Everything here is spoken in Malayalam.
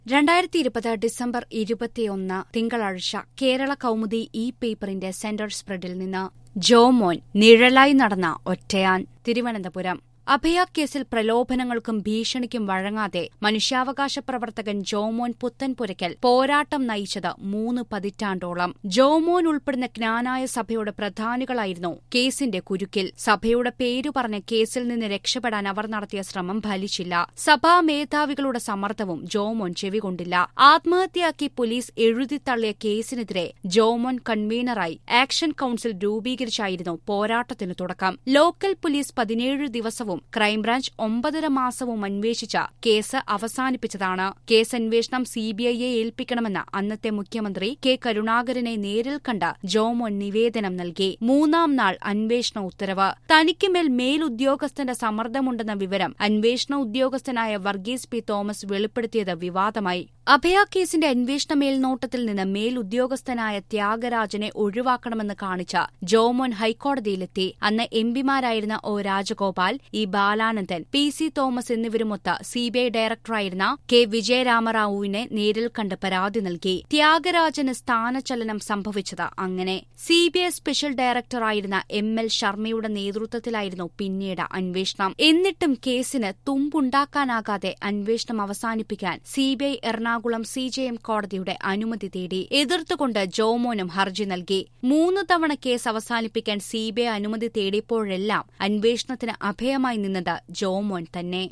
രണ്ടായിരത്തി ഇരുപത് ഡിസംബർ ഇരുപത്തിയൊന്ന് തിങ്കളാഴ്ച കേരള കൗമുദി ഇ പേപ്പറിന്റെ സെന്റർ സ്പ്രെഡിൽ നിന്ന് ജോമോൻ നിഴലായി നടന്ന ഒറ്റയാൻ തിരുവനന്തപുരം അഭയ കേസിൽ പ്രലോഭനങ്ങൾക്കും ഭീഷണിക്കും വഴങ്ങാതെ മനുഷ്യാവകാശ പ്രവർത്തകൻ ജോമോൻ പുത്തൻപുരയ്ക്കൽ പോരാട്ടം നയിച്ചത് മൂന്ന് പതിറ്റാണ്ടോളം ജോമോൻ ഉൾപ്പെടുന്ന ജ്ഞാനായ സഭയുടെ പ്രധാനികളായിരുന്നു കേസിന്റെ കുരുക്കിൽ സഭയുടെ പേരു പറഞ്ഞ് കേസിൽ നിന്ന് രക്ഷപ്പെടാൻ അവർ നടത്തിയ ശ്രമം ഫലിച്ചില്ല സഭാ മേധാവികളുടെ സമ്മർദ്ദവും ജോമോൻ ചെവികൊണ്ടില്ല ആത്മഹത്യയാക്കി പോലീസ് എഴുതിത്തള്ളിയ കേസിനെതിരെ ജോമോൻ കൺവീനറായി ആക്ഷൻ കൌൺസിൽ രൂപീകരിച്ചായിരുന്നു പോരാട്ടത്തിനു തുടക്കം ലോക്കൽ പോലീസ് പതിനേഴ് ദിവസവും ക്രൈംബ്രാഞ്ച് ഒമ്പതര മാസവും അന്വേഷിച്ച കേസ് അവസാനിപ്പിച്ചതാണ് കേസ് അന്വേഷണം സിബിഐയെ ഏൽപ്പിക്കണമെന്ന് അന്നത്തെ മുഖ്യമന്ത്രി കെ കരുണാകരനെ നേരിൽ കണ്ട് ജോമോൻ നിവേദനം നൽകി മൂന്നാം നാൾ അന്വേഷണ ഉത്തരവ് തനിക്കുമേൽ മേലുദ്യോഗസ്ഥന്റെ സമ്മർദ്ദമുണ്ടെന്ന വിവരം അന്വേഷണ ഉദ്യോഗസ്ഥനായ വർഗീസ് പി തോമസ് വെളിപ്പെടുത്തിയത് വിവാദമായി അഭയ കേസിന്റെ അന്വേഷണ മേൽനോട്ടത്തിൽ നിന്ന് മേലുദ്യോഗസ്ഥനായ ത്യാഗരാജനെ ഒഴിവാക്കണമെന്ന് കാണിച്ച ജോമോൻ ഹൈക്കോടതിയിലെത്തി അന്ന് എംപിമാരായിരുന്ന O Rajagopal E Balanandan P C Thomas എന്നിവരുമൊത്ത് സിബിഐ ഡയറക്ടറായിരുന്ന കെ വിജയരാമറാവുവിനെ നേരിൽ കണ്ട് പരാതി നൽകി ത്യാഗരാജന് സ്ഥാനചലനം സംഭവിച്ചത് അങ്ങനെ സിബിഐ സ്പെഷ്യൽ ഡയറക്ടറായിരുന്ന എം എൽ ശർമ്മയുടെ നേതൃത്വത്തിലായിരുന്നു പിന്നീട് അന്വേഷണം എന്നിട്ടും കേസിന് തുമ്പുണ്ടാക്കാനാകാതെ അന്വേഷണം അവസാനിപ്പിക്കാൻ സിബിഐ എറണാകുളം സിജെഎം കോടതിയുടെ അനുമതി തേടി എതിർത്തുകൊണ്ട് ജോമോനും ഹർജി നൽകി മൂന്ന് തവണ കേസ് അവസാനിപ്പിക്കാൻ സിബിഐ അനുമതി തേടിയപ്പോഴെല്ലാം അന്വേഷണത്തിന് അഭയമായി നിന്നത് ജോമോൻ തന്നെ